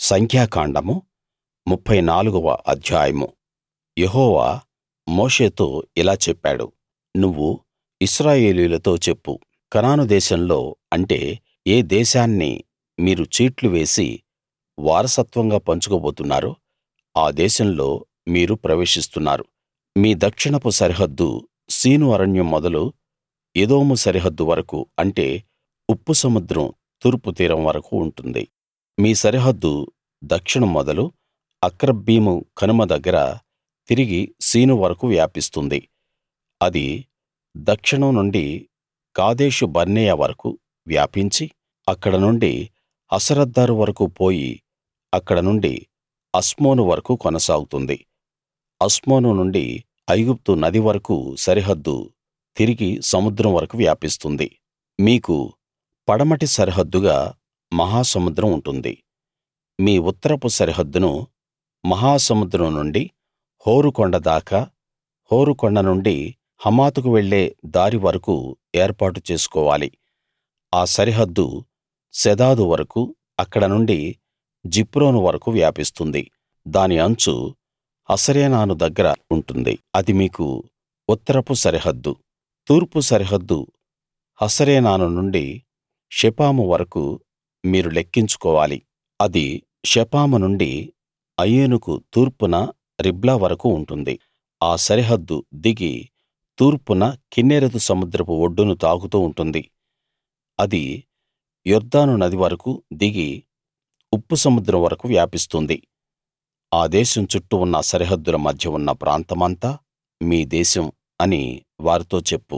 సంఖ్యాకాండము ముప్ఫై నాలుగవ అధ్యాయము యెహోవా మోషేతో ఇలా చెప్పాడు నువ్వు ఇశ్రాయేలీయులతో చెప్పు కనాను దేశంలో అంటే ఏ దేశాన్ని మీరు చీట్లు వేసి వారసత్వంగా పంచుకోబోతున్నారో ఆ దేశంలో మీరు ప్రవేశిస్తున్నారు మీ దక్షిణపు సరిహద్దు సీను అరణ్యం మొదలు ఎదోము సరిహద్దు వరకూ అంటే ఉప్పు సముద్రం తూర్పు తీరం వరకూ ఉంటుంది మీ సరిహద్దు దక్షిణం మొదలు అక్రబ్బీము కనుమ దగ్గర తిరిగి సీను వరకూ వ్యాపిస్తుంది అది దక్షిణం నుండి కాదేషు బర్నేయ వరకూ వ్యాపించి అక్కడ నుండి హసరద్దారు వరకూ పోయి అక్కడ నుండి అస్మోను వరకూ కొనసాగుతుంది అస్మోను నుండి ఐగుప్తు నది వరకూ సరిహద్దు తిరిగి సముద్రం వరకూ వ్యాపిస్తుంది మీకు పడమటి సరిహద్దుగా మహాసముద్రం ఉంటుంది మీ ఉత్తరపు సరిహద్దును మహాసముద్రం నుండి హోరు కొండ దాకా హోరు కొండ నుండి హమాతుకు వెళ్ళే దారి వరకూ ఏర్పాటు చేసుకోవాలి ఆ సరిహద్దు సెదాదు వరకూ అక్కడ నుండి జిప్రోను వరకూ వ్యాపిస్తుంది దాని అంచు హసరేనాను దగ్గర ఉంటుంది అది మీకు ఉత్తరపు సరిహద్దు తూర్పు సరిహద్దు హసరేనాను నుండి షెపాము వరకూ మీరు లెక్కించుకోవాలి అది షెపాము నుండి అయీనుకు తూర్పున రిబ్లా వరకూ ఉంటుంది ఆ సరిహద్దు దిగి తూర్పున కిన్నెరెతు సముద్రపు ఒడ్డును తాకుతూ ఉంటుంది అది యొర్దాను నది వరకూ దిగి ఉప్పు సముద్రం వరకూ వ్యాపిస్తుంది ఆ దేశం చుట్టూ ఉన్న సరిహద్దుల మధ్య ఉన్న ప్రాంతమంతా మీ దేశం అని వారితో చెప్పు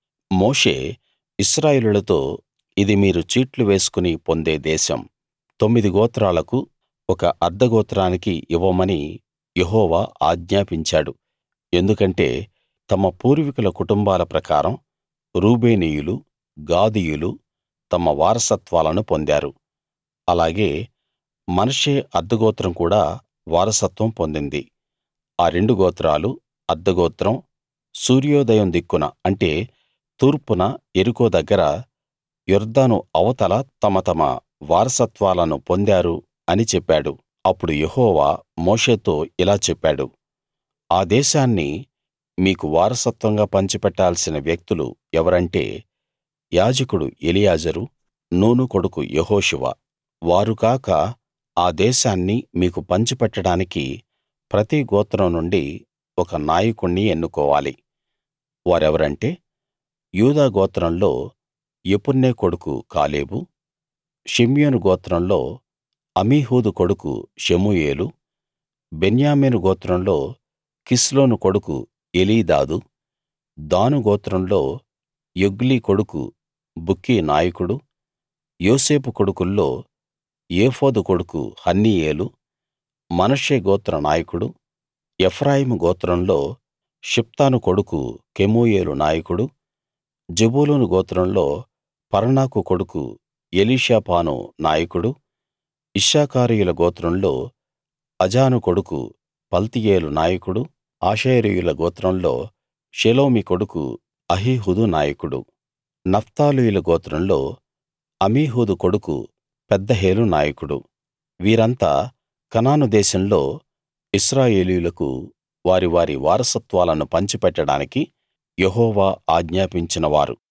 మోషే ఇశ్రాయేలీయులతో ఇది మీరు చీట్లు వేసుకుని పొందే దేశం తొమ్మిది గోత్రాలకు ఒక అర్థగోత్రానికి ఇవ్వమని యెహోవా ఆజ్ఞాపించాడు ఎందుకంటే తమ పూర్వీకుల కుటుంబాల ప్రకారం రూబేనీయులు గాదీయులు తమ వారసత్వాలను పొందారు అలాగే మనష్షే అర్థగోత్రం కూడా వారసత్వం పొందింది ఆ రెండు గోత్రాలు అర్థగోత్రం సూర్యోదయం దిక్కున అంటే తూర్పున యెరికో దగ్గర యొర్దాను అవతల తమ తమ వారసత్వాలను పొందారు అని చెప్పాడు అప్పుడు యెహోవా మోషేతో ఇలా చెప్పాడు ఆ దేశాన్ని మీకు వారసత్వంగా పంచిపెట్టాల్సిన వ్యక్తులు ఎవరంటే యాజకుడు ఎలియాజరు నూను కొడుకు యెహోషువ వారు కాక ఆ దేశాన్ని మీకు పంచిపెట్టడానికి ప్రతి గోత్రం నుండి ఒక నాయకుణ్ణి ఎన్నుకోవాలి వారెవరంటే యూదా గోత్రంలో యెపున్నె కొడుకు కాలేబు షిమ్యోను గోత్రంలో అమీహూదు కొడుకు షెమూయేలు బెన్యామీను గోత్రంలో కిస్లోను కొడుకు ఎలీదాదు దాను గోత్రంలో యొగ్లి కొడుకు బుక్కీ నాయకుడు యోసేపు కొడుకుల్లో ఏఫోదు కొడుకు హన్నీయేలు మనష్షే గోత్ర నాయకుడు ఎఫ్రాయిము గోత్రంలో షిప్తాను కొడుకు కెమూయేలు నాయకుడు జెబూలూను గోత్రంలో పర్నాకు కొడుకు ఎలీషాపాను నాయకుడు ఇశ్శాఖారీయుల గోత్రంలో అజాను కొడుకు పల్తీయేలు నాయకుడు ఆషేరీయుల గోత్రంలో షెలోమి కొడుకు అహీహుదు నాయకుడు నఫ్తాలీయుల గోత్రంలో అమీహూదు కొడుకు పెదహేలు నాయకుడు వీరంతా కనాను దేశంలో ఇశ్రాయేలీయులకు వారి వారి వారసత్వాలను పంచిపెట్టడానికి యెహోవా ఆజ్ఞాపించిన వారు